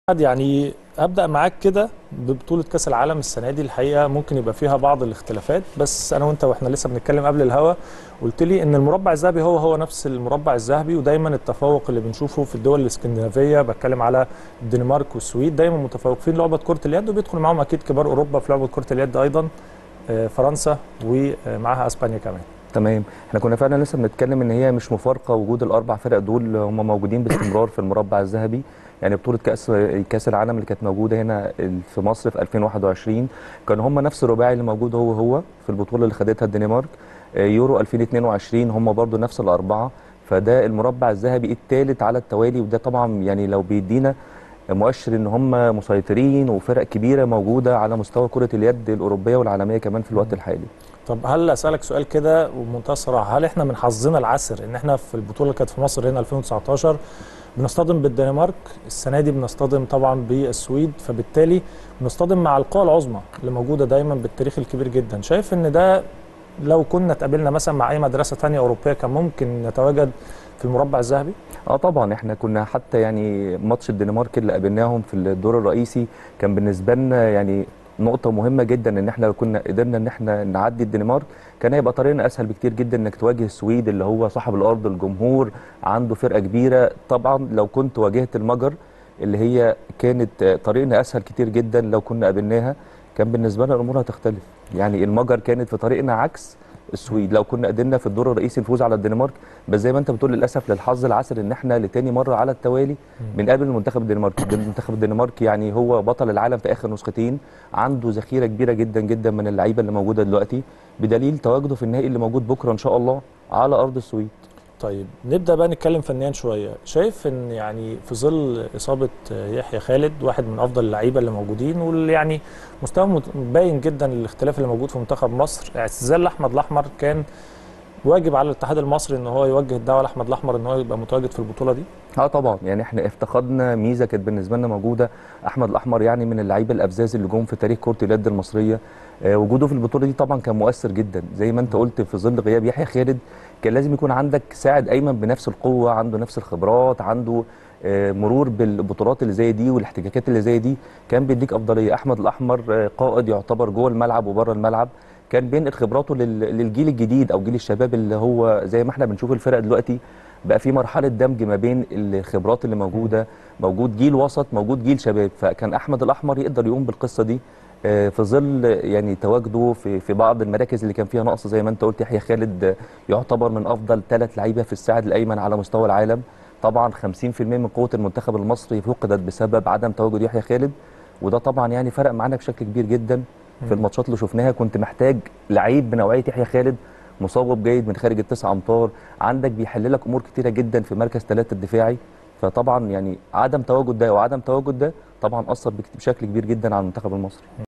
يعني ابدا معاك كده ببطوله كاس العالم السنه دي الحقيقه ممكن يبقى فيها بعض الاختلافات بس انا وانت واحنا لسه بنتكلم قبل الهوا قلت لي ان المربع الذهبي هو هو نفس المربع الذهبي ودايما التفوق اللي بنشوفه في الدول الاسكندنافيه بتكلم على الدنمارك والسويد دايما متفوقين لعبه كره اليد وبيدخل معاهم اكيد كبار اوروبا في لعبه كره اليد ايضا آه، فرنسا ومعاها اسبانيا كمان تمام احنا كنا فعلا لسه بنتكلم ان هي مش مفارقه وجود الاربع فرق دول هم موجودين باستمرار في المربع الذهبي يعني بطوله كاس كاس العالم اللي كانت موجوده هنا في مصر في 2021 كان هم نفس الرباعي اللي موجود هو هو في البطوله اللي خدتها الدنمارك آه، يورو 2022 هم برضو نفس الاربعه فده المربع الذهبي الثالث على التوالي وده طبعا يعني لو بيدينا مؤشر ان هم مسيطرين وفرق كبيره موجوده على مستوى كره اليد الاوروبيه والعالميه كمان في الوقت الحالي طب هل اسالك سؤال كده وبمنتهى الصراحه هل احنا من حظنا العسر ان احنا في البطوله اللي كانت في مصر هنا 2019 بنصطدم بالدنمارك السنه دي بنصطدم طبعا بالسويد فبالتالي بنصطدم مع القوى العظمى اللي موجوده دايما بالتاريخ الكبير جدا شايف ان ده لو كنا اتقابلنا مثلا مع اي مدرسه ثانيه اوروبيه كان ممكن نتواجد في المربع الذهبي اه طبعا احنا كنا حتى يعني ماتش الدنمارك اللي قابلناهم في الدور الرئيسي كان بالنسبه لنا يعني نقطة مهمة جدا ان احنا لو كنا قدرنا ان احنا نعدي الدنمارك كان هيبقى طريقنا اسهل بكتير جدا انك تواجه السويد اللي هو صاحب الارض الجمهور عنده فرقة كبيرة طبعا لو كنت واجهت المجر اللي هي كانت طريقنا اسهل كتير جدا لو كنا قابلناها كان بالنسبة لنا الامور هتختلف يعني المجر كانت في طريقنا عكس السويد لو كنا قدرنا في الدور الرئيسي نفوز على الدنمارك بس زي ما انت بتقول للاسف للحظ العسر ان احنا لتاني مره على التوالي بنقابل المنتخب الدنماركي المنتخب الدنماركي يعني هو بطل العالم في اخر نسختين عنده ذخيره كبيره جدا جدا من اللعيبه اللي موجوده دلوقتي بدليل تواجده في النهائي اللي موجود بكره ان شاء الله على ارض السويد طيب نبدا بقى نتكلم فنيا شويه شايف ان يعني في ظل اصابه يحيى خالد واحد من افضل اللعيبه اللي موجودين واللي يعني مستوى باين جدا الاختلاف اللي موجود في منتخب مصر اعتزال احمد الاحمر كان واجب على الاتحاد المصري ان هو يوجه الدعوه لاحمد الاحمر ان هو يبقى متواجد في البطوله دي اه طبعا يعني احنا افتقدنا ميزه كانت بالنسبه لنا موجوده احمد الاحمر يعني من اللعيبه الابزاز اللي جم في تاريخ كره اليد المصريه آه وجوده في البطوله دي طبعا كان مؤثر جدا زي ما انت قلت في ظل غياب يحيى خالد كان لازم يكون عندك ساعد ايمن بنفس القوه عنده نفس الخبرات عنده آه مرور بالبطولات اللي زي دي والاحتكاكات اللي زي دي كان بيديك افضليه احمد الاحمر آه قائد يعتبر جوه الملعب وبره الملعب كان بينقل خبراته للجيل الجديد او جيل الشباب اللي هو زي ما احنا بنشوف الفرق دلوقتي بقى في مرحله دمج ما بين الخبرات اللي موجوده موجود جيل وسط موجود جيل شباب فكان احمد الاحمر يقدر يقوم بالقصه دي في ظل يعني تواجده في في بعض المراكز اللي كان فيها نقص زي ما انت قلت يحيى خالد يعتبر من افضل ثلاث لعيبه في الساعد الايمن على مستوى العالم طبعا 50% من قوه المنتخب المصري فقدت بسبب عدم تواجد يحيى خالد وده طبعا يعني فرق معانا بشكل كبير جدا في الماتشات اللي شفناها كنت محتاج لعيب بنوعيه يحيى خالد مصوب جيد من خارج التسع امتار عندك بيحل لك امور كتيره جدا في مركز ثلاثه الدفاعي فطبعا يعني عدم تواجد ده وعدم تواجد ده طبعا اثر بشكل كبير جدا على المنتخب المصري